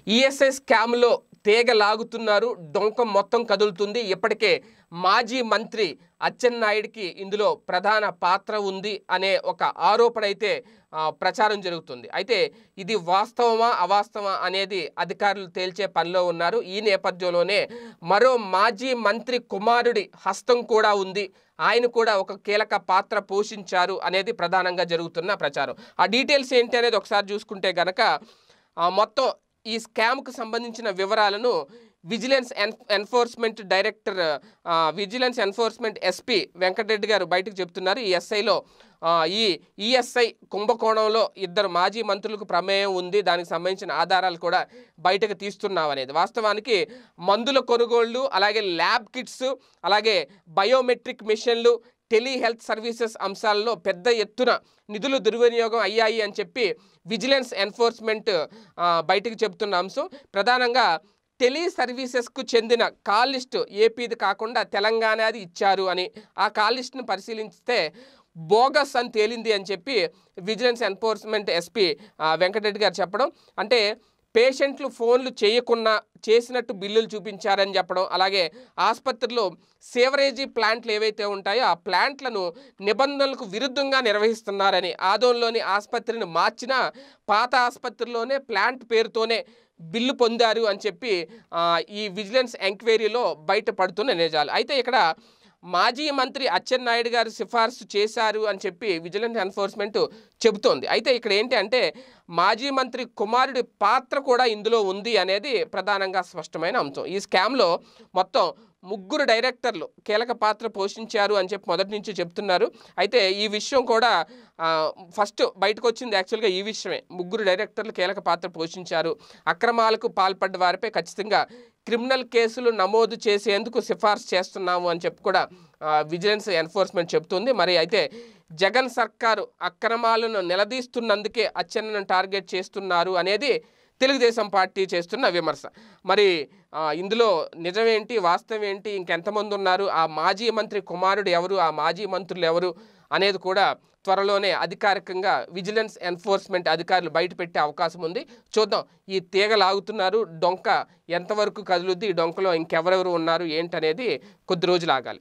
ESI స్కామ్లో తీగ లాగుతున్నారు డొంక మొత్తం కదులుతుంది ఇప్పటికే మాజీ మంత్రి అచ్చెన్నాయుడికి ఇందులో ప్రధాన పాత్ర ఉంది అనే ఒక ఆరోపణ అయితే ఆ, ప్రచారం జరుగుతుంది అయితే ఇది వాస్తవమా అవాస్తవమా అనేది అధికారులు తేల్చే పనిలో ఉన్నారు ఈ నేపథ్యంలోనే మరో మాజీ మంత్రి కుమారుడి హస్తం కూడా ఉంది ఆయన కూడా ఒక కీలక పాత్ర పోషించారు అనేది ప్రధానంగా జరుగుతున్న ప్రచారం ఆ డీటెయిల్స్ ఏంటి అనేది ఒకసారి చూసుకుంటే గనక ఆ, మొత్తం ఈ స్కామ్కు సంబంధించిన వివరాలను విజిలెన్స్ ఎన్ ఎన్ఫోర్స్మెంట్ డైరెక్టర్ ఆ, vigilance enforcement SP Venkatareddy garu బయటకు చెప్తున్నారు ఈ ఎస్ఐలో ఆ, ఈ ఈఎస్ఐ కుంభకోణంలో ఇద్దరు మాజీ మంత్రులకు ప్రమేయం ఉంది దానికి సంబంధించిన ఆధారాలు కూడా బయటకు తీస్తున్నాం అనేది వాస్తవానికి మందుల కొనుగోళ్లు అలాగే ల్యాబ్ కిట్స్ అలాగే బయోమెట్రిక్ మిషన్లు టెలిహెల్త్ సర్వీసెస్ అంశాల్లో పెద్ద ఎత్తున నిధులు దుర్వినియోగం అయ్యాయి అని చెప్పి విజిలెన్స్ ఎన్ఫోర్స్మెంట్ ఆ, బయటకు చెబుతున్న అంశం ప్రధానంగా టెలి సర్వీసెస్కు చెందిన కాల్ లిస్టు ఏపీది కాకుండా తెలంగాణది ఇచ్చారు అని ఆ కాల్ లిస్టును పరిశీలిస్తే బోగస్ అని తేలింది అని చెప్పి విజిలెన్స్ ఎన్ఫోర్స్మెంట్ ఎస్పీ వెంకటరెడ్డి గారు చెప్పడం అంటే పేషెంట్లు ఫోన్లు చేయకున్నా చేసినట్టు బిల్లులు చూపించారని చెప్పడం అలాగే ఆసుపత్రిలో సేవరేజీ ప్లాంట్లు ఏవైతే ఉంటాయో ఆ ప్లాంట్లను నిబంధనలకు విరుద్ధంగా నిర్వహిస్తున్నారని ఆదోన్లోని ఆసుపత్రిని మార్చినా పాత ఆసుపత్రిలోనే ప్లాంట్ పేరుతోనే బిల్లు పొందారు అని చెప్పి ఆ, ఈ విజిలెన్స్ ఎంక్వైరీలో బయటపడుతున్న నిజాలు అయితే ఇక్కడ మాజీ మంత్రి అచ్చెన్నాయుడు గారు సిఫార్సు చేశారు అని చెప్పి విజిలెన్స్ ఎన్ఫోర్స్మెంట్ చెబుతోంది అయితే ఇక్కడ ఏంటి అంటే మాజీ మంత్రి కుమారుడి పాత్ర కూడా ఇందులో ఉంది అనేది ప్రధానంగా స్పష్టమైన అంశం ఈ స్కామ్లో మొత్తం ముగ్గురు డైరెక్టర్లు కీలక పాత్ర పోషించారు అని చెప్పి మొదటి నుంచి చెప్తున్నారు అయితే ఈ విషయం కూడా ఆ, ఫస్ట్ బయటకు వచ్చింది యాక్చువల్గా ఈ విషయమే ముగ్గురు డైరెక్టర్లు కీలక పాత్ర పోషించారు అక్రమాలకు పాల్పడ్డ వారిపై ఖచ్చితంగా క్రిమినల్ కేసులు నమోదు చేసేందుకు సిఫార్సు చేస్తున్నాము అని చెప్పి కూడా ఆ, విజిలెన్స్ ఎన్ఫోర్స్మెంట్ చెబుతుంది మరి అయితే జగన్ సర్కారు అక్రమాలను నిలదీస్తున్నందుకే అచ్చెన్నను టార్గెట్ చేస్తున్నారు అనేది తెలుగుదేశం పార్టీ చేస్తున్న విమర్శ మరి ఆ, ఇందులో నిజమేంటి వాస్తవం ఏంటి ఇంకెంతమంది ఉన్నారు ఆ మాజీ మంత్రి కుమారుడు ఎవరు ఆ మాజీ మంత్రులు ఎవరు అనేది కూడా త్వరలోనే అధికారికంగా విజిలెన్స్ ఎన్ఫోర్స్మెంట్ అధికారులు బయటపెట్టే అవకాశం ఉంది చూద్దాం ఈ తీగ లాగుతున్నారు డొంక ఎంతవరకు కదులుద్ది ఈ డొంకలో ఇంకెవరెవరు ఉన్నారు ఏంటనేది కొద్ది రోజులు ఆగాలి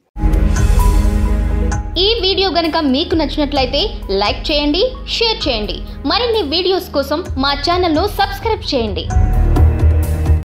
ఈ వీడియో గనుక మీకు నచ్చినట్లయితే లైక్ చేయండి షేర్ చేయండి మరిన్ని వీడియోస్ కోసం మా ఛానల్ను సబ్స్క్రైబ్ చేయండి